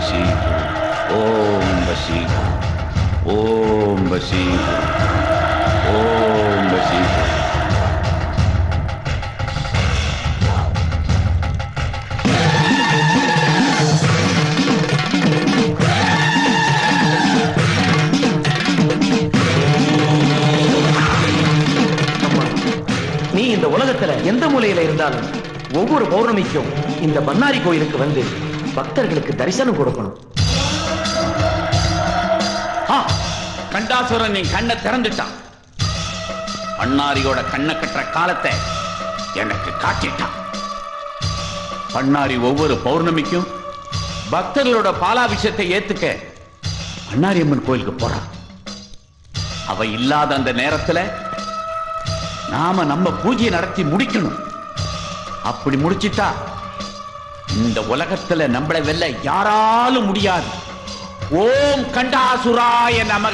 வசீகு ஓம் வசீகு ஓம் வசீகு ஓம் வசீகு நீ இந்த உலகத்துல எந்த மூலையில இருந்தாலும் ஒவ்வொரு பௌர்ணமிக்கும் இந்த பண்ணாரி கோயிலுக்கு வந்து பக்தர்களுக்கு தரிசனம் கொடுக்கணும் ஆ, கண்டாசுரன் நீ கண்ணை திறந்துட்டான் பண்ணாரியோட கண்ணை கட்டுற காலத்தை எனக்கு காட்டிட்டான் பண்ணாரி ஒவ்வொரு பௌர்ணமிக்கும் பக்தர்களோட பாலாபிஷத்தை ஏத்துக்க பண்ணாரி அம்மன் கோயிலுக்கு போறான் அவ இல்லாத அந்த நேரத்துல நாம நம்ம பூஜையை நடத்தி முடிக்கணும் அப்படி முடிச்சிட்டா இந்த உலகத்துல நம்மளை வெல்ல யாராலும் முடியாது ஓம் கண்டாசுராய நமக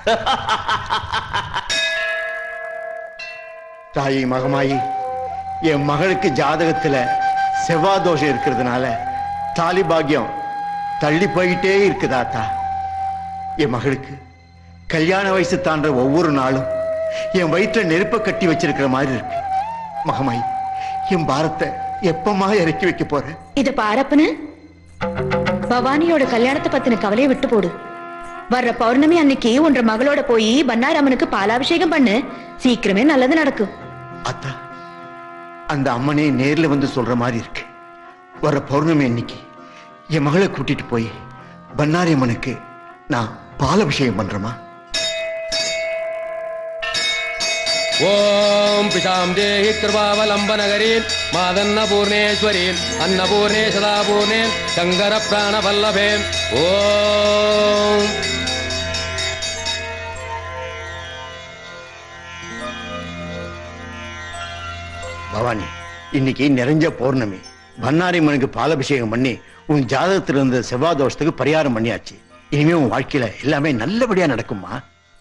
தாயி மகமாயி என் மகளுக்கு ஜாதகத்துல செவ்வாய் தோஷம் இருக்கிறதுனால தாலி பாக்கியம் தள்ளி போயிட்டே இருக்குதாத்தா என் மகளுக்கு கல்யாண வயசு தாண்ட ஒவ்வொரு நாளும் என் வயிற்றுல நெருப்ப கட்டி வச்சிருக்கிற மாதிரி இருக்கு மகமாயி என் பாரத்தை எப்பமா இறக்கி வைக்க போற இத பாரப்பனு பவானியோட கல்யாணத்தை பத்தின கவலையை விட்டு போடு வர்ற பௌர்ணமி அன்னைக்கு உன்ற மகளோட போய் பன்னாரம்மனுக்கு பாலாபிஷேகம் பண்ணு சீக்கிரமே நல்லது நடக்கும் அத்தா அந்த அம்மனே நேர்ல வந்து சொல்ற மாதிரி இருக்கு வர பௌர்ணமி அன்னைக்கு என் மகளை கூட்டிட்டு போய் பன்னாரி அம்மனுக்கு நான் பாலபிஷேகம் பண்றேமா ஓம் பிஷாம் தேஹி கிருபாவலம்பனகரீன் மாதன்னபூர்ணேஸ்வரீன் அன்னபூர்ணே சதாபூர்ணேன் சங்கர பிராண வல்லபேன் ஓம் பவானி இன்னைக்கு நிறைஞ்ச பௌர்ணமி பன்னாரி அம்மனுக்கு பாலபிஷேகம் பண்ணி உன் ஜாதகத்துல இருந்த செவ்வாய் தோஷத்துக்கு பரிகாரம் பண்ணியாச்சு இனிமே உன் வாழ்க்கையில எல்லாமே நல்லபடியா நடக்குமா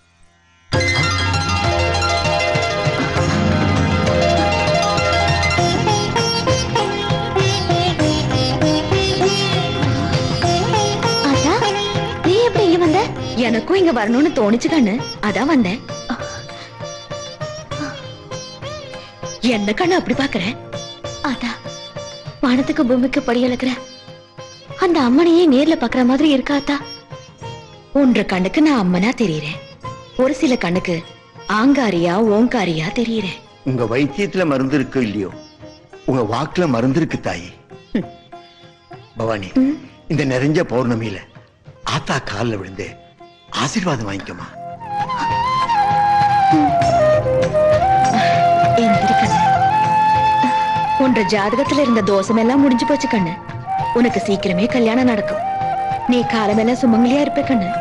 அதா நீ எப்படி இங்க வந்த எனக்கும் இங்க வரணும்னு தோணுச்சு கண்ணு அதான் வந்தேன் என்ன கண்ணு அப்படி பாக்குற அதா வானத்துக்கு பூமிக்கு படி அளக்குற அந்த அம்மனையே நேர்ல பாக்குற மாதிரி இருக்காத்தா ஒன்ற கண்ணுக்கு நான் அம்மனா தெரியறேன் ஒரு சில கண்ணுக்கு ஆங்காரியா ஓங்காரியா தெரியறேன் உங்க வைத்தியத்துல மருந்து இருக்கோ இல்லையோ உங்க வாக்குல மருந்து இருக்கு தாயி பவானி இந்த நிறைஞ்ச பௌர்ணமியில ஆத்தா கால்ல விழுந்து ஆசீர்வாதம் வாங்கிக்கோமா எந்திரி கண்ணு உன்ற ஜாதகத்துல இருந்த தோஷம் எல்லாம் முடிஞ்சு போச்சு கண்ணு உனக்கு சீக்கிரமே கல்யாணம் நடக்கும் நீ காலமெல்லாம் சுமங்கலியா இருப்ப கண்ணு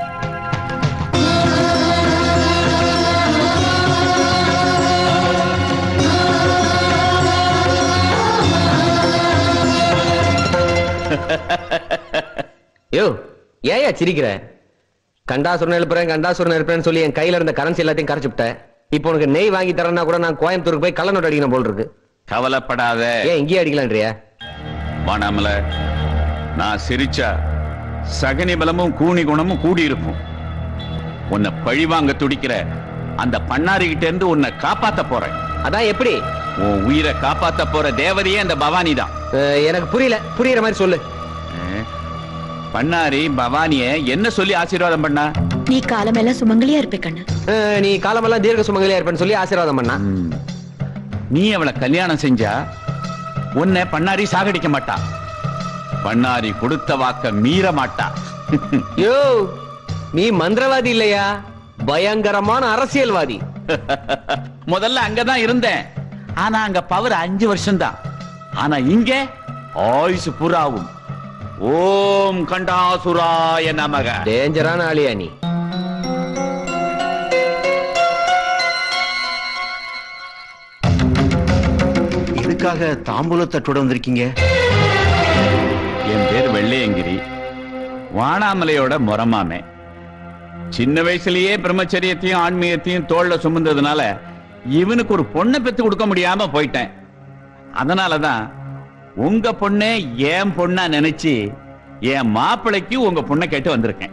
யோ ஏயா சிரிக்கிற கண்டாசுரன் எழுப்புறேன் கண்டாசுரன் எழுப்புறேன்னு சொல்லி என் கையில இருந்த கரன்சி எல்லாத்தையும் கரைச்சு விட்டேன் இப்போ உனக்கு நெய் வாங்கி தரேன்னா கூட நான் கோயம்புத்தூருக்கு போய் கள்ள நோட்டு அடிக்கணும் போல் இருக்கு கவலைப்படாத ஏன் இங்கேயே அடிக்கலான்றியா வானாமல நான் சிரிச்சா சகனி பலமும் கூனி குணமும் கூடி இருக்கும் உன்னை பழிவாங்க துடிக்கிற அந்த பண்ணாரி கிட்ட இருந்து உன்னை காப்பாத்த போறேன் அதான் எப்படி உன் உயிரை காப்பாத்த போற தேவதையே அந்த பவானி தான் அஹ், எனக்கு புரியல புரியுற மாதிரி சொல்லு பண்ணாரி பவானிய என்ன சொல்லி ஆசீர்வாதம் பண்ணா நீ காலமெல்லாம் சுமங்கலியா இருப்ப கண்ணு அஹ், நீ காலமெல்லாம் தீர்க்க சுமங்கலியா இருப்பேன்னு சொல்லி ஆசீர்வாதம் பண்ணா நீ அவளை கல்யாணம் செஞ்சா உன்னை பண்ணாரி சாகடிக்க மாட்டா பண்ணாரி கொடுத்த வாக்க மீற மாட்டா யோ நீ மந்திரவாதி இல்லையா பயங்கரமான அரசியல்வாதி முதல்ல அங்கதான் இருந்தேன் ஆனா அங்க பவர் அஞ்சு வருஷம் தான் ஆனா இங்க ஆயுசு புறாவும் ஓம் கண்டாசுராய நமக டேஞ்சரான ஆளியா நீ எதுக்காக தாம்பூல தட்டோட வந்திருக்கீங்க என் பேர் வெள்ளையங்கிரி வானாமலையோட முறமாமே சின்ன வயசுலயே பிரம்மச்சரியத்தையும் ஆன்மீகத்தையும் தோல்ல சுமந்ததுனால இவனுக்கு ஒரு பொண்ணை பெத்து கொடுக்க முடியாம போயிட்டேன் அதனாலதான் உங்க பொண்ணே ஏன் பொண்ணா நினைச்சு என் மாப்பிளைக்கு உங்க பொண்ணை கேட்டு வந்திருக்கேன்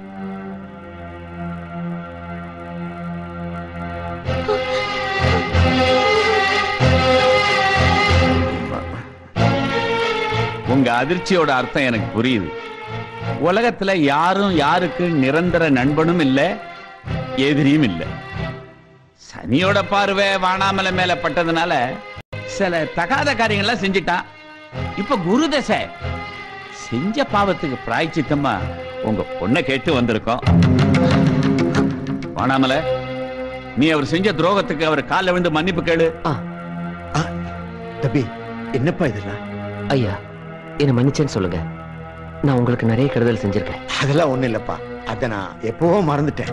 உங்க அதிர்ச்சியோட அர்த்தம் எனக்கு புரியுது உலகத்துல யாரும் யாருக்கு நிரந்தர நண்பனும் இல்ல எதிரியும் இல்ல சனியோட பார்வை வானாமலை மேல பட்டதுனால சில தகாத காரியங்கள்லாம் செஞ்சிட்டான் இப்ப குரு தசை செஞ்ச பாவத்துக்கு பிராய்ச்சித்தமா உங்க பொண்ணை கேட்டு வந்திருக்கோம் வானாமலை நீ அவர் செஞ்ச துரோகத்துக்கு அவர் காலில் விழுந்து மன்னிப்பு கேளு ஆ, ஆ, தம்பி என்னப்பா இதெல்லாம் ஐயா என்ன மன்னிச்சேன்னு சொல்லுங்க நான் உங்களுக்கு நிறைய கெடுதல் செஞ்சிருக்கேன் அதெல்லாம் ஒண்ணும் இல்லப்பா அத நான் எப்பவோ மறந்துட்டேன்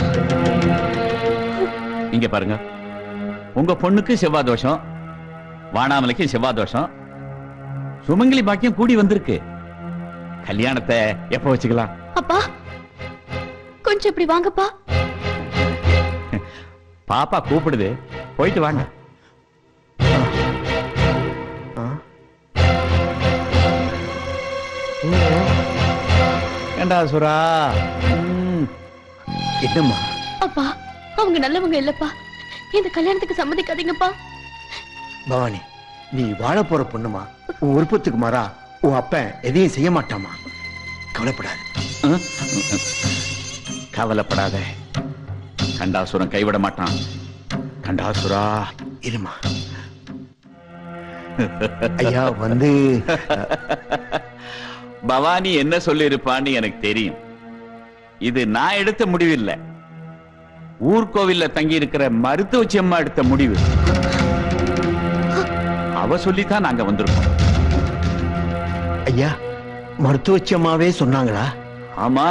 இங்க பாருங்க உங்க பொண்ணுக்கு செவ்வாய் தோஷம் வானாமலைக்கு செவ்வாய் தோஷம் சுமங்கலி பாக்கியம் கூடி வந்திருக்கு கல்யாணத்தை எப்ப வச்சுக்கலாம் அப்பா கொஞ்சம் இப்படி வாங்கப்பா பாப்பா கூப்பிடுது போயிட்டு வாங்க ஆ, ஏண்டா சுரா ம், என்னம்மா அப்பா அவங்க நல்லவங்க இல்லப்பா இந்த கல்யாணத்துக்கு சம்மதிக்காதீங்கப்பா பவானி நீ வாழ போற பொண்ணுமா உன் விருப்பத்துக்கு மாறா உன் அப்பன் எதையும் செய்ய மாட்டாமா கவலைப்படாது ம், கவலைப்படாத கண்டாசுரன் கைவிட மாட்டான் கண்டாசுரா இருமா ஐயா வந்து பவானி என்ன சொல்லியிருப்பான்னு எனக்கு தெரியும் இது நான் எடுத்த முடிவு இல்ல ஊர்கோவில்ல தங்கி இருக்கிற மருத்துவச்சி அம்மா எடுத்த முடிவு அவ சொல்லித்தான் நாங்க வந்திருக்கோம் ஐயா மருத்துவச்சி அம்மாவே சொன்னாங்களா ஆமா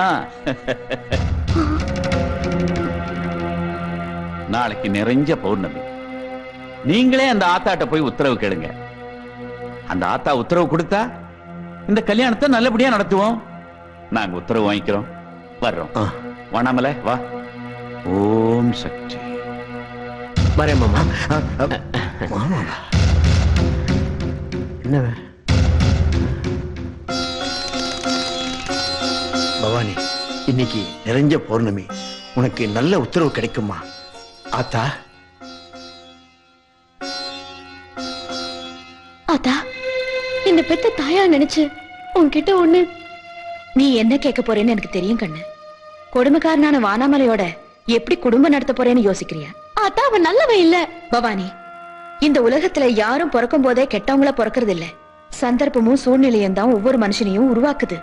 நாளைக்கு நிறைஞ்ச பௌர்ணமி நீங்களே அந்த ஆத்தாட்ட போய் உத்தரவு கேளுங்க அந்த ஆத்தா உத்தரவு கொடுத்தா இந்த கல்யாணத்தை நல்லபடியா நடத்துவோம் நாங்க உத்தரவு வாங்கிக்கிறோம் வர்றோம் ஆ. வண்ணாமலை வா ஓம் சக்தி வரேன் மாமா ஆ, ஆ, மாமாவா? என்ன பவானி இன்னைக்கு நிறைஞ்ச பௌர்ணமி உனக்கு நல்ல உத்தரவு கிடைக்குமா ஆத்தா அதா இந்த பெத்த தாயா நினைச்சு உன்கிட்ட ஒண்ணு நீ என்ன கேட்க போறேன்னு எனக்கு தெரியும் கண்ணு கொடுமைக்காரனான வானாமலையோட எப்படி குடும்பம் நடத்த போறேன்னு யோசிக்கிறியா அதான் அவன் நல்லவன் இல்ல பவானி இந்த உலகத்துல யாரும் பிறக்கும் போதே கெட்டவங்கள பிறக்கிறது இல்ல சந்தர்ப்பமும் சூழ்நிலையும் தான் ஒவ்வொரு மனுஷனையும் உருவாக்குது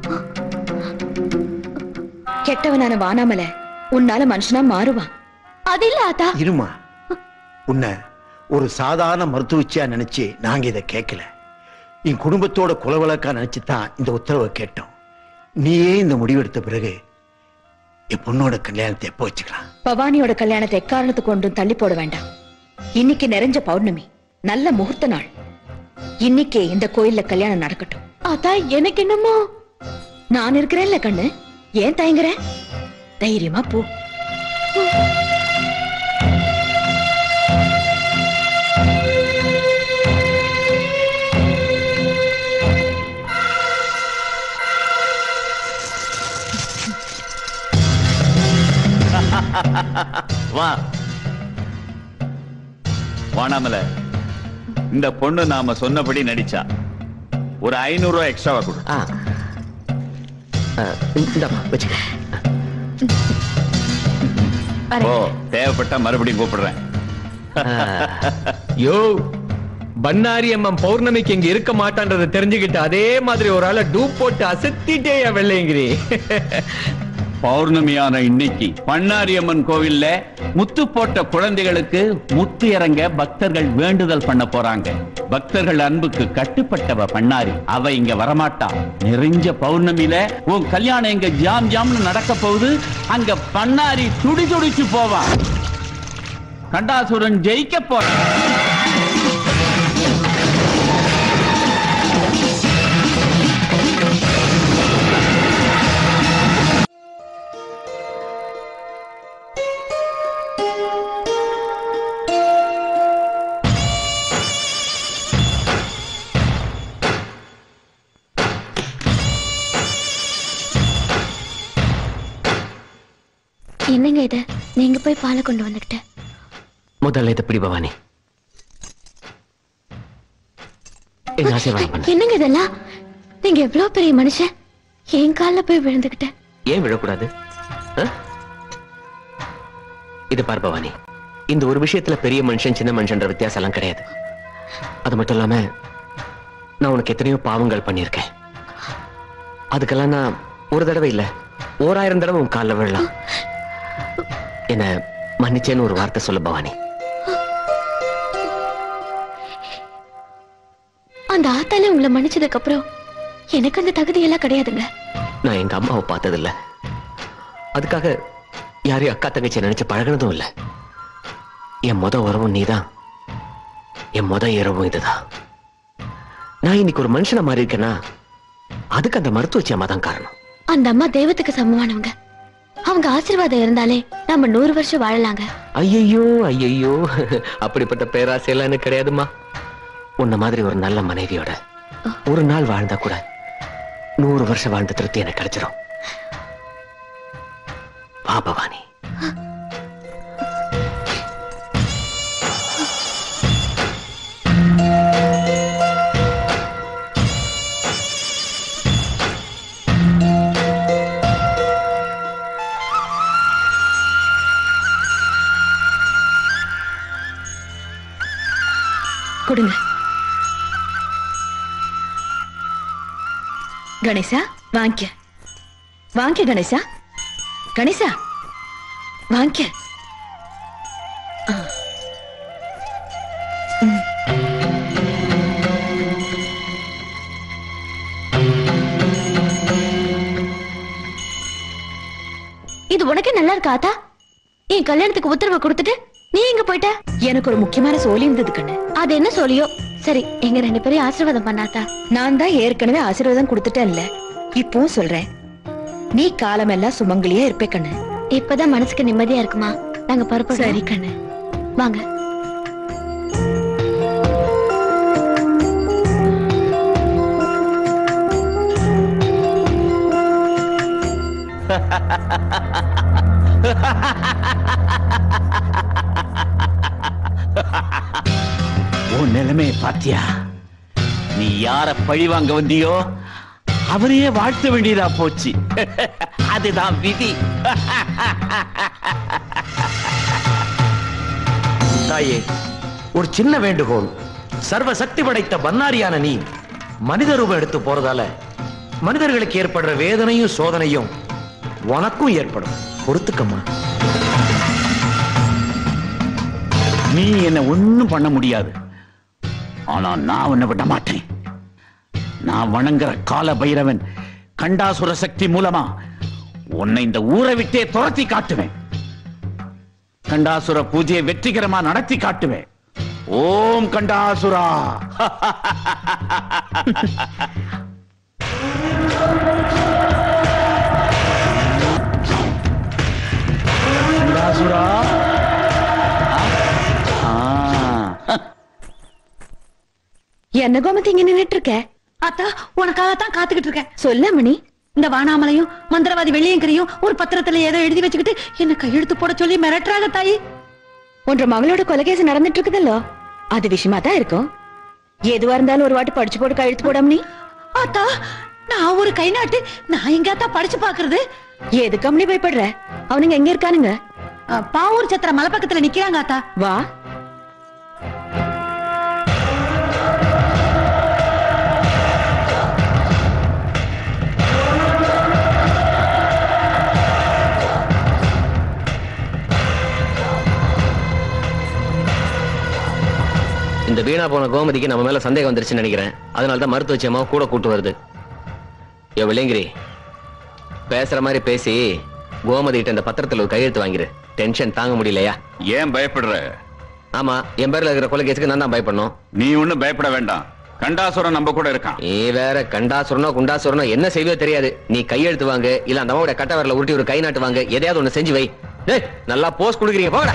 கெட்டவனான வானாமலை உன்னால மனுஷனா மாறுவான் அது இல்ல ஆத்தா இருமா உன்னை ஒரு சாதாரண மருத்துவச்சியா நினைச்சு நாங்க இதை கேட்கல என் குடும்பத்தோட குலவழக்கா நினைச்சு தான் இந்த உத்தரவை கேட்டோம் நீயே இந்த முடிவெடுத்த பிறகு என் பொண்ணோட கல்யாணத்தை எப்போ வச்சுக்கலாம் பவானியோட கல்யாணத்தை எக்காரணத்து கொண்டும் தள்ளி போட வேண்டாம் இன்னைக்கு நிறைஞ்ச பௌர்ணமி நல்ல முகூர்த்த நாள் இன்னைக்கே இந்த கோயில்ல கல்யாணம் நடக்கட்டும் அதான் எனக்கு என்னமோ நான் இருக்கிறேன்ல கண்ணு ஏன் தயங்குற தைரியமா போ வா வானாமல இந்த பொண்ணு நாம சொன்னபடி நடிச்சா ஒரு ஐநூறு ரூபாய் எக்ஸ்ட்ராவா கொடு ஆ ஆ, இந்தாம்மா வச்சுக்க ஓ தேவைப்பட்டா மறுபடியும் கூப்பிடுறேன் யோ பன்னாரி அம்மன் பௌர்ணமிக்கு இங்க இருக்க மாட்டான்றதை தெரிஞ்சுக்கிட்டு அதே மாதிரி ஒரு ஆளை டூப் போட்டு அசத்திட்டே என் வெள்ளையங்கிரி பௌர்ணமியான இன்னைக்கு பண்ணாரியம்மன் கோவில்ல முத்து போட்ட குழந்தைகளுக்கு முத்து இறங்க பக்தர்கள் வேண்டுதல் பண்ண போறாங்க பக்தர்கள் அன்புக்கு கட்டுப்பட்டவ பண்ணாரி அவ இங்க வரமாட்டா நிறைஞ்ச பௌர்ணமியில உன் கல்யாணம் இங்க ஜாம் ஜாம்னு நடக்க போகுது அங்க பண்ணாரி துடி துடிச்சு போவான் கண்டாசுரன் ஜெயிக்க போறான் என்னங்க இது நீங்க போய் பாலை கொண்டு வந்துக்கிட்ட முதல்ல இதை பிடி பவானி என் ஆசீர்வாதம் பண்ணு என்னங்க இதெல்லாம் நீங்க எவ்வளவு பெரிய மனுஷன் என் கால்ல போய் விழுந்துக்கிட்ட ஏன் விழக்கூடாது ஆ? இது பார் பவானி இந்த ஒரு விஷயத்துல பெரிய மனுஷன் சின்ன மனுஷன்ற வித்தியாசம் எல்லாம் கிடையாது அது மட்டும் இல்லாம நான் உனக்கு எத்தனையோ பாவங்கள் பண்ணியிருக்கேன் அதுக்கெல்லாம் நான் ஒரு தடவை இல்ல ஓராயிரம் தடவை உன் காலில் விழலாம் என்ன மன்னிச்சேன்னு ஒரு வார்த்தை சொல்ல பவானி அந்த ஆத்தால உங்களை மன்னிச்சதுக்கு அப்புறம் எனக்கு அந்த தகுதி எல்லாம் கிடையாதுங்க நான் எங்க அம்மாவை பார்த்ததில்ல அதுக்காக யாரையும் அக்கா தங்கச்சி நினைச்சு பழகினதும் இல்ல என் முத உறவும் நீதான் என் முத இரவும் இதுதான் நான் இன்னைக்கு ஒரு மனுஷனை மாறி இருக்கேன்னா அதுக்கு அந்த மருத்துவச்சி அம்மா தான் காரணம் அந்த அம்மா தெய்வத்துக்கு சமமானவங்க அவங்க ஆசீர்வாதம் இருந்தாலே நம்ம நூறு வருஷம் வாழலாங்க ஐயையோ ஐயையோ அப்படிப்பட்ட பேராசையெல்லாம் எனக்கு கிடையாதும்மா உன்ன மாதிரி ஒரு நல்ல மனைவியோட ஒரு நாள் வாழ்ந்தா கூட நூறு வருஷம் வாழ்ந்த திருப்தி எனக்கு கிடைச்சிரும் வா பவானி கொடுங்க கணேசா வாங்கிக்க வாங்கிக்க கணேசா கணேசா வாங்கிக்க ஆ. ம். இது உனக்கே நல்லா இருக்கா ஆத்தா என் கல்யாணத்துக்கு உத்தரவு கொடுத்துட்டு நீ எங்க போயிட்ட எனக்கு ஒரு முக்கியமான சோலி இருந்தது கண்ணு அது என்ன சொல்லியோ சரி எங்க ரெண்டு பேரையும் ஆசீர்வாதம் பண்ணாத்தா நான் தான் ஏற்கனவே ஆசீர்வாதம் கொடுத்துட்டேன்ல இப்பவும் சொல்றேன் நீ காலமெல்லாம் சுமங்கலியா இருப்பே கண்ணு இப்பதான் மனசுக்கு நிம்மதியா இருக்குமா நாங்க பருப்பு சரி கண்ணு வாங்க உன் நிலைமையை பாத்தியா நீ யார பழி வாங்க வந்தியோ அவரையே வாழ்த்த வேண்டியதா போச்சு அதுதான் விதி தாயே ஒரு சின்ன வேண்டுகோள் சர்வ சக்தி படைத்த பன்னாரியான நீ மனித ரூபம் எடுத்து போறதால மனிதர்களுக்கு ஏற்படுற வேதனையும் சோதனையும் உனக்கும் ஏற்படும் பொறுத்துக்கம்மா நீ என்ன ஒண்ணும் பண்ண முடியாது ஆனா நான் உன்னை விட மாட்டேன் நான் வணங்குற கால பைரவன் கண்டாசுர சக்தி மூலமா உன்னை இந்த ஊரை விட்டே துரத்தி காட்டுவேன் கண்டாசுர பூஜையை வெற்றிகரமா நடத்தி காட்டுவேன் ஓம் கண்டாசுரா கண்டாசுரா ஆ. என்ன கோமதி இங்க நின்னுட்டு இருக்க அத்தா உனக்காகத்தான் காத்துக்கிட்டு இருக்கேன் சொல்ல மணி இந்த வானாமலையும் மந்திரவாதி வெள்ளியங்கரையும் ஒரு பத்திரத்துல ஏதோ எழுதி வச்சுக்கிட்டு என்ன கையெழுத்து போட சொல்லி மிரட்டுறாங்க தாயி உன்ற மகளோட கொலைகேஸ் நடந்துட்டு இருக்குதல்லோ அது விஷயமா தான் இருக்கும் எதுவா இருந்தாலும் ஒரு வாட்டி படிச்சு போட்டு கழுத்து போடாம நீ அத்தா நான் ஒரு கை நாட்டு நான் எங்காத்தா படிச்சு பாக்குறது எது கம்பெனி பயப்படுற அவனுங்க எங்க இருக்கானுங்க அஹ், பாவூர் சத்திர மலை பக்கத்துல நிக்கிறாங்க அத்தா வா இந்த வீணா போன கோமதிக்கு நம்ம மேல சந்தேகம் வந்துருச்சுன்னு நினைக்கிறேன் அதனால தான் மருத்துவச்சி அம்மாவை கூட கூட்டு வருது ஏ விளையங்கிரி பேசுற மாதிரி பேசி கோமதி கிட்ட இந்த பத்திரத்துல ஒரு கையெழுத்து வாங்கிரு டென்ஷன் தாங்க முடியலையா ஏன் பயப்படுற ஆமா என் பேர்ல இருக்கிற கொலைகேஸுக்கு நான் தான் பயப்படணும் நீ ஒண்ணும் பயப்பட வேண்டாம் கண்டாசுரன் நம்ம கூட இருக்கான் நீ வேற கண்டாசுரனோ குண்டாசுரனோ என்ன செய்வியோ தெரியாது நீ கையெழுத்து வாங்க இல்ல அந்த அம்மாவோட கட்ட வரல உருட்டி ஒரு கை நாட்டு வாங்க எதையாவது ஒண்ணு செஞ்சு வை டேய் நல்லா போஸ்ட் கொடுக்குறீங்க போடா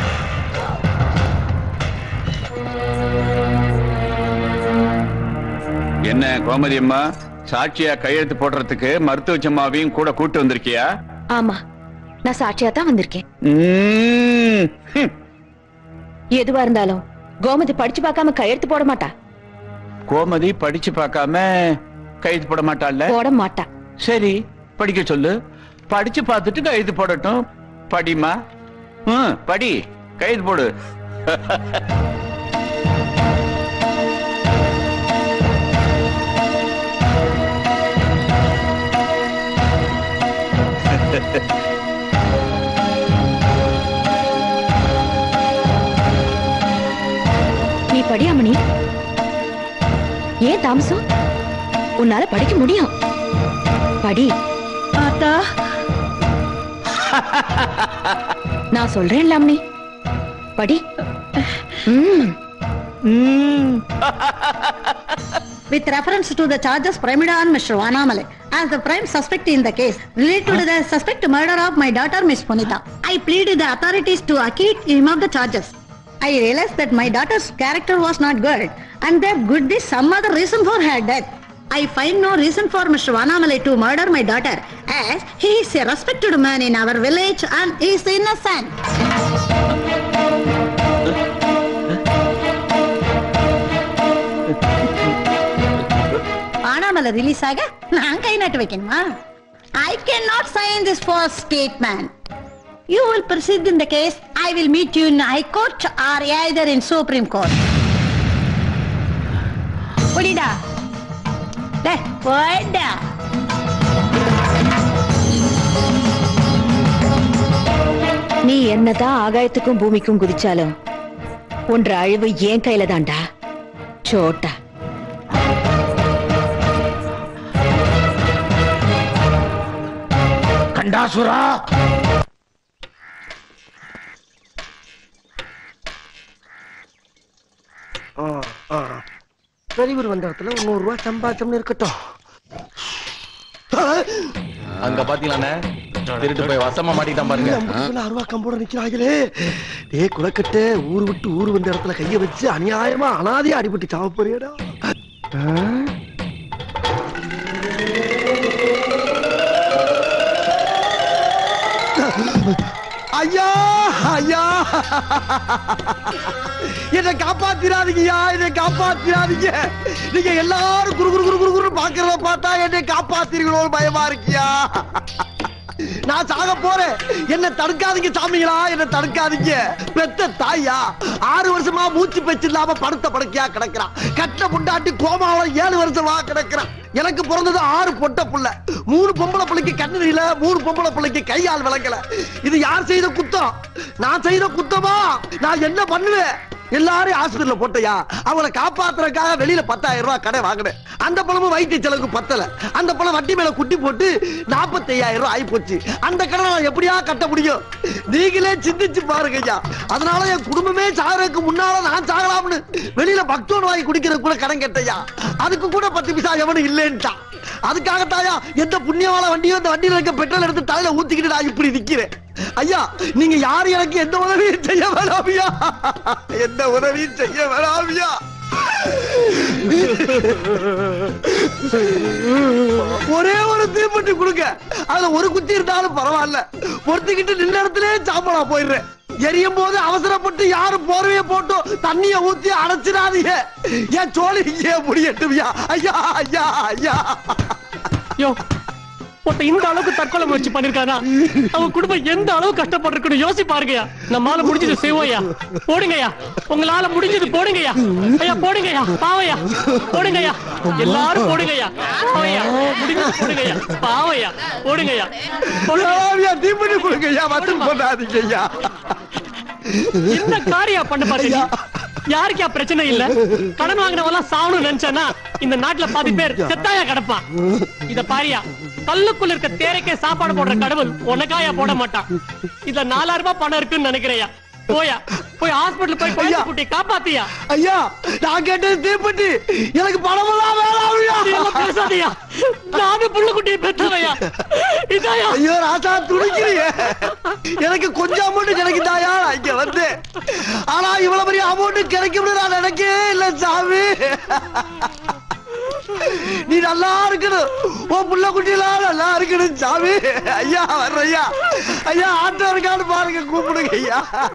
என்ன கோமதி அம்மா சாட்சியா கையெழுத்து போடுறதுக்கு மருத்துவச்சம்மாவையும் கூட கூட்டு வந்திருக்கியா ஆமா நான் சாட்சியா தான் வந்திருக்கேன் ம், ஹம். எதுவா இருந்தாலும் கோமதி படிச்சு பார்க்காம கையெழுத்து போட மாட்டா கோமதி படிச்சு பார்க்காம கைது போட மாட்டாள்ல போட மாட்டா சரி படிக்க சொல்லு படிச்சு பார்த்துட்டு கைது போடட்டும் படிமா ம், படி கைது போடு நீ படி அம்மணி ஏன் தாமசம் உன்னால படிக்க முடியும் படி ஆத்தா நான் சொல்றேன்ல அம்மணி படி ம் with reference to the charges primed on Mr. Vanamale as the prime suspect in the case related to the suspect murder of my daughter Miss Punita. I pleaded the authorities to acquit him of the charges. I realized that my daughter's character was not good and there could be some other reason for her death. I find no reason for Mr. Vanamale to murder my daughter as he is a respected man in our village and is innocent. ஆனாமல release ஆக நான் கை நாட்டு வைக்கணுமா I can not sign this for statement you will proceed in the case i will meet you in high court or either in supreme court புடிடா டேய் போடா நீ என்னதான் ஆகாயத்துக்கும் பூமிக்கும் குதிச்சாலும் ஒன்ற அழிவு என் கையில தான்டா சோட்டா கண்டாசுரா பெரியவர் வந்த இடத்துல ஒரு நூறு ரூபாய் சம்பாத்தியம்னு இருக்கட்டும் அங்க பாத்தீங்களாண்ணே திருட்டு போய் வசமா மாட்டிட்டான் பாருங்க அருவா கம்போட நிக்கிறாங்களே டே குலக்கட்டு ஊர் விட்டு ஊர் வந்த இடத்துல கைய வச்சு அநியாயமா அனாதையா அடிபட்டு சாவ போறியடா ஐயா ஐயா என்னை காப்பாத்திராதீங்கய்யா என்னை காப்பாத்திராதீங்க நீங்க எல்லாரும் குரு குரு குரு குரு குரு பாக்குறத பார்த்தா என்னை காப்பாத்திருக்கணும் பயமா இருக்கியா நான் சாக போறேன் என்ன தடுக்காதீங்க சாமிங்களா என்ன தடுக்காதீங்க பெத்த தாயா ஆறு வருஷமா மூச்சு பேச்சு இல்லாம படுத்த படுக்கையா கிடக்குறான் கட்ட முண்டாட்டி கோமாவில ஏழு வருஷமா கிடக்குறான் எனக்கு பிறந்தது ஆறு பொட்ட புள்ள மூணு பொம்பளை பிள்ளைக்கு கண்ணு தெரியல மூணு பொம்பளை பிள்ளைக்கு கையால் விளங்கல இது யார் செய்த குத்தம் நான் செய்த குத்தமா நான் என்ன பண்ணுவேன் எல்லாரும் ஆஸ்பத்திரியில போட்டையா அவங்கள காப்பாத்துறதுக்காக வெளியில பத்தாயிரம் ரூபாய் கடை வாங்கினேன் அந்த பணமும் வைத்திய செலவுக்கு பத்தல அந்த பணம் வட்டி மேல குட்டி போட்டு நாற்பத்தி ஐயாயிரம் ரூபாய் ஆகி போச்சு அந்த கடனை நான் எப்படியா கட்ட முடியும் நீங்களே சிந்திச்சு பாருங்க ஐயா அதனால என் குடும்பமே சாகறதுக்கு முன்னால நான் சாகலாம்னு வெளியில பக்தோன் வாங்கி குடிக்கிறது கூட கடன் கேட்டையா அதுக்கு கூட பத்து பைசா எவனும் இல்லைன்ட்டான் அதுக்காகத்தாயா எந்த புண்ணியவாள வண்டியோ அந்த வண்டியில இருக்க பெட்ரோல் எடுத்து தலையில ஊத்திக்கிட்டு நான் இப்படி நிக்கிறேன் ஐயா நீங்க யாரு எனக்கு எந்த உதவியும் செய்ய வேணாமியா எந்த உதவியும் செய்ய வேணாமியா ஒரே ஒரு தீப்பெட்டி கொடுங்க அதுல ஒரு குச்சி இருந்தாலும் பரவாயில்ல பொறுத்துக்கிட்டு நின்ன இடத்துல சாம்பலா போயிடுறேன் எரியும் போது அவசரப்பட்டு யாரும் போர்வைய போட்டு தண்ணிய ஊத்தி அடைச்சிடாதீங்க என் சோழி இங்கே முடியட்டுவியா ஐயா ஐயா ஐயா யோ ஒருத்த இந்த அளவுக்கு தற்கொலை முயற்சி பண்ணிருக்கானா அவன் குடும்பம் எந்த அளவு கஷ்டப்பட்டிருக்குன்னு யோசி பாருங்கயா நம்மால முடிஞ்சது செய்வோம்யா போடுங்கய்யா உங்களால முடிஞ்சது போடுங்கய்யா ஐயா போடுங்கய்யா பாவையா போடுங்கய்யா எல்லாரும் போடுங்கய்யா பாவையா முடிஞ்சது போடுங்கய்யா பாவையா போடுங்கய்யா போடுங்க ஐயா, தீப்பெட்டி கொடுங்க ஐயா மட்டும் பண்ணாதீங்க ஐயா என்ன காரியா பண்ண பாத்தீங்க யாருக்கா பிரச்சனை இல்ல கடன் வாங்கினவெல்லாம் சாவணும்னு நினைச்சானா இந்த நாட்டுல பாதி பேர் செத்தாயா கிடப்பான் இத பாரியா கல்லுக்குள்ள இருக்க தேரைக்கே சாப்பாடு போடுற கடவுள் உனக்காயா போட மாட்டான் இதுல நாலாயிரம் ரூபாய் பணம் இருக்குன்னு நினைக்கிறையா போயா போய் ஹாஸ்பிடல் போய் குழந்தை குட்டி காப்பாத்தியா ஐயா நான் கேட்டது தீப்பெட்டி எனக்கு பணமெல்லாம் வேணாம் இதெல்லாம் பேசாதயா நானும் புள்ள குட்டியை பெற்றவையா இதாயா ஐயோ ராசா துடிக்கிறீங்க எனக்கு கொஞ்சம் அமௌண்ட் கிடைக்குதாயா நான் இங்க வந்து ஆனா இவ்வளவு பெரிய அமௌண்ட் கிடைக்கும்னு நான் நினைக்கவே இல்ல சாமி நீ நல்லா இருக்கணும் உன் புள்ள குட்டிலாம் நல்லா இருக்கணும் சாமி ஐயா வர்ற ஐயா ஐயா ஆட்டோ இருக்கான்னு பாருங்க கூப்பிடுங்க ஐயா